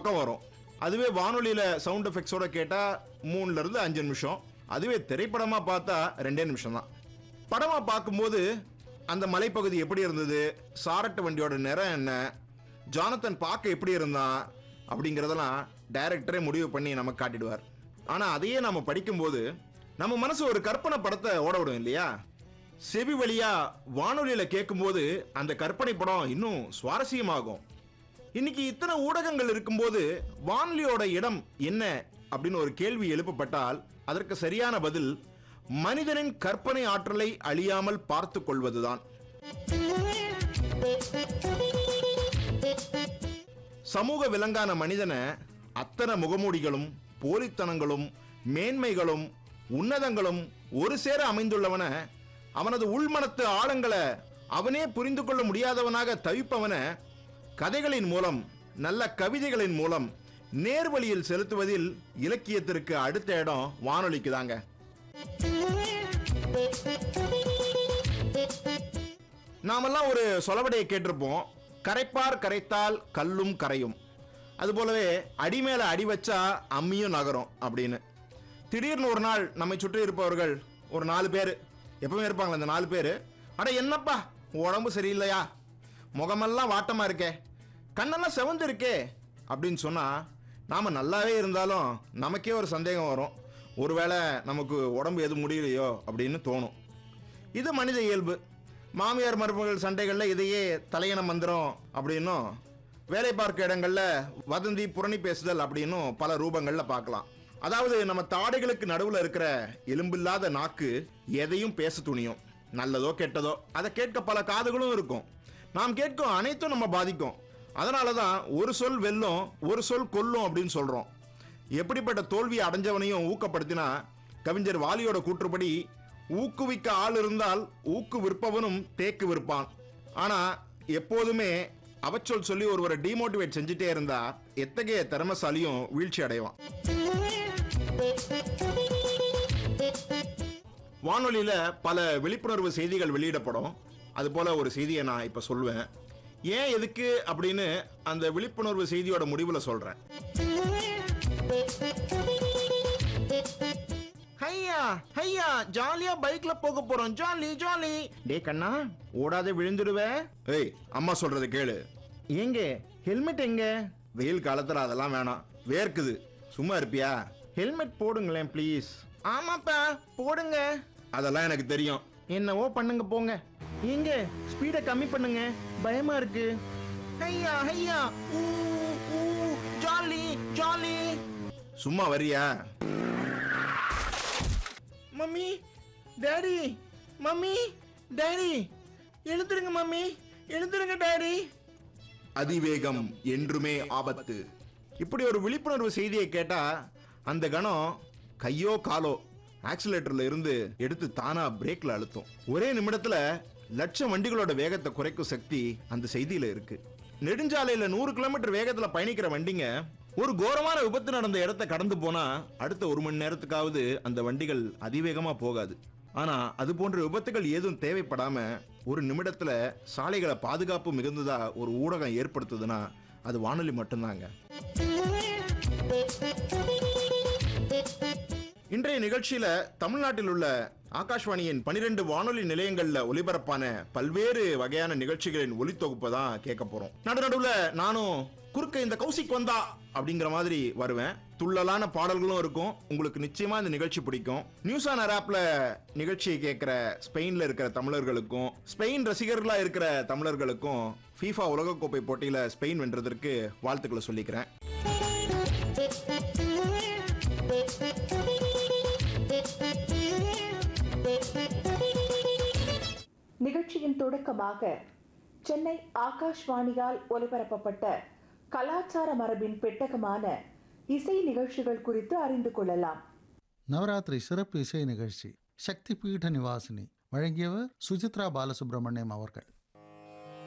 பக்கம் வரும் அதுவே வானொலியில சவுண்ட் எஃபெக்ட்ஸோட கேட்டா மூணுல இருந்து அஞ்சு நிமிஷம் அதுவே திரைப்படமா பார்த்தா ரெண்டே நிமிஷம் தான் படமா பார்க்கும்போது அந்த மலைப்பகுதி எப்படி இருந்தது சாரட்டு வண்டியோட நிறம் என்ன ஜானத்தன் பார்க்க எப்படி இருந்தான் அப்படிங்கிறதெல்லாம் டைரக்டரே முடிவு பண்ணி நமக்கு காட்டிடுவார் ஆனால் அதையே நம்ம படிக்கும்போது நம்ம மனசு ஒரு கற்பனை படத்தை ஓட விடும் இல்லையா செவி வழியா வானொலியில கேட்கும்போது அந்த கற்பனை படம் இன்னும் சுவாரஸ்யமாகும் இன்னைக்கு இத்தனை ஊடகங்கள் இருக்கும்போது வானொலியோட இடம் என்ன அப்படின்னு ஒரு கேள்வி எழுப்பப்பட்டால் அதற்கு சரியான பதில் மனிதனின் கற்பனை ஆற்றலை அழியாமல் பார்த்து கொள்வதுதான் சமூக விலங்கான மனிதனை அத்தனை முகமூடிகளும் போலித்தனங்களும் மேன்மைகளும் உன்னதங்களும் ஒரு சேர அமைந்துள்ளவனை அவனது உள்மனத்து ஆழங்களை அவனே புரிந்து கொள்ள முடியாதவனாக தவிப்பவனை கதைகளின் மூலம் நல்ல கவிதைகளின் மூலம் நேர்வழியில் செலுத்துவதில் இலக்கியத்திற்கு அடுத்த இடம் வானொலிக்கு தாங்க நாமெல்லாம் ஒரு சொலவடையை கேட்டிருப்போம் கரைப்பார் கரைத்தால் கல்லும் கரையும் அதுபோலவே அடி மேல அடி வச்சா அம்மியும் நகரும் அப்படின்னு திடீர்னு ஒரு நாள் நம்மை சுற்றி இருப்பவர்கள் ஒரு நாலு பேர் எப்பவுமே இருப்பாங்களே அந்த நாலு பேர் அட என்னப்பா உடம்பு சரியில்லையா முகமெல்லாம் வாட்டமா இருக்கே கண்ணெல்லாம் செவந்து இருக்கே அப்படின்னு சொன்னா நாம நல்லாவே இருந்தாலும் நமக்கே ஒரு சந்தேகம் வரும் ஒருவேளை நமக்கு உடம்பு எதுவும் முடியலையோ அப்படின்னு தோணும் இது மனித இயல்பு மாமியார் மருமகள் சண்டைகளில் இதையே தலையண மந்திரம் அப்படின்னும் வேலை பார்க்க இடங்கள்ல வதந்தி புரணி பேசுதல் அப்படின்னும் பல ரூபங்கள்ல பார்க்கலாம் அதாவது நம்ம தாடைகளுக்கு நடுவில் இருக்கிற எலும்பில்லாத நாக்கு எதையும் பேச துணியும் நல்லதோ கெட்டதோ அதை கேட்க பல காதுகளும் இருக்கும் நாம் கேட்கும் அனைத்தும் நம்ம பாதிக்கும் அதனால தான் ஒரு சொல் வெல்லும் ஒரு சொல் கொல்லும் அப்படின்னு சொல்றோம் எப்படிப்பட்ட தோல்வியை அடைஞ்சவனையும் ஊக்கப்படுத்தினா கவிஞர் வாலியோட கூற்றுப்படி ஊக்குவிக்க ஆள் இருந்தால் ஊக்கு விற்பவனும் தேக்கு விற்பான் ஆனா எப்போதுமே அவச்சொல் சொல்லி ஒருவரை டிமோட்டிவேட் செஞ்சுட்டே இருந்தா எத்தகைய திறமசாலியும் வீழ்ச்சி அடைவான் வானொலியில பல விழிப்புணர்வு செய்திகள் வெளியிடப்படும் அது போல ஒரு செய்தியை நான் இப்ப சொல்லுவேன் ஏன் எதுக்கு அப்படின்னு அந்த விழிப்புணர்வு செய்தியோட முடிவுல சொல்றேன் ஹையா ஹையா ஜாலியா பைக்ல போக போறோம் ஜாலி ஜாலி டே கண்ணா ஓடாத விழுந்துடுவ ஏய் அம்மா சொல்றது கேளு எங்க ஹெல்மெட் எங்க வெயில் காலத்துல அதெல்லாம் வேணாம் வேர்க்குது சும்மா இருப்பியா ஹெல்மெட் போடுங்களேன் ப்ளீஸ் ஆமாப்பா போடுங்க அதெல்லாம் எனக்கு தெரியும் என்னவோ பண்ணுங்க போங்க எங்க ஸ்பீட கம்மி பண்ணுங்க பயமா இருக்கு ஐயா ஐயா ஊ ஊ ஜாலி ஜாலி சும்மா வரியா மம்மி டாடி மம்மி டாடி எழுந்துருங்க மம்மி எழுந்துருங்க டாடி அதிவேகம் என்றுமே ஆபத்து இப்படி ஒரு விழிப்புணர்வு செய்தியை கேட்டா அந்த கணம் கையோ காலோ ஆக்சிலேட்டர்ல இருந்து எடுத்து தானா பிரேக்ல அழுத்தும் ஒரே நிமிடத்துல லட்சம் வண்டிகளோட வேகத்தை குறைக்கும் சக்தி அந்த செய்தியில இருக்கு நெடுஞ்சாலையில நூறு கிலோமீட்டர் வேகத்துல பயணிக்கிற வண்டிங்க ஒரு கோரமான விபத்து நடந்த இடத்த கடந்து போனா அடுத்த ஒரு மணி நேரத்துக்காவது அந்த வண்டிகள் அதிவேகமா போகாது ஆனா அது போன்ற விபத்துகள் ஏதும் தேவைப்படாம ஒரு நிமிடத்துல சாலைகளை பாதுகாப்பு மிகுந்ததா ஒரு ஊடகம் ஏற்படுத்துதுன்னா அது வானொலி மட்டும்தாங்க இன்றைய நிகழ்ச்சியில தமிழ்நாட்டில் உள்ள ஆகாஷ்வாணியின் பனிரெண்டு வானொலி நிலையங்கள்ல ஒலிபரப்பான பல்வேறு வகையான நிகழ்ச்சிகளின் ஒலித்தொகுப்பை தான் கேட்க போறோம் நடு நடுவுல நானும் குறுக்க இந்த கௌசிக் வந்தா அப்படிங்கிற மாதிரி வருவேன் துள்ளலான பாடல்களும் இருக்கும் உங்களுக்கு நிச்சயமா இந்த நிகழ்ச்சி பிடிக்கும் நியூஸ் ஆன் ஆப்ல நிகழ்ச்சியை கேட்கிற ஸ்பெயின்ல இருக்கிற தமிழர்களுக்கும் ஸ்பெயின் ரசிகர்களா இருக்கிற தமிழர்களுக்கும் ஃபீஃபா உலகக்கோப்பை போட்டியில ஸ்பெயின் வென்றதற்கு வாழ்த்துக்களை சொல்லிக்கிறேன் நிகழ்ச்சியின் தொடக்கமாக சென்னை ஆகாஷ்வாணியால் ஒலிபரப்பப்பட்ட கலாச்சார மரபின் பெட்டகமான இசை நிகழ்ச்சிகள் குறித்து அறிந்து கொள்ளலாம் நவராத்திரி சிறப்பு இசை நிகழ்ச்சி சக்தி பீட நிவாசினி வழங்கியவர் சுசித்ரா பாலசுப்ரமணியம் அவர்கள்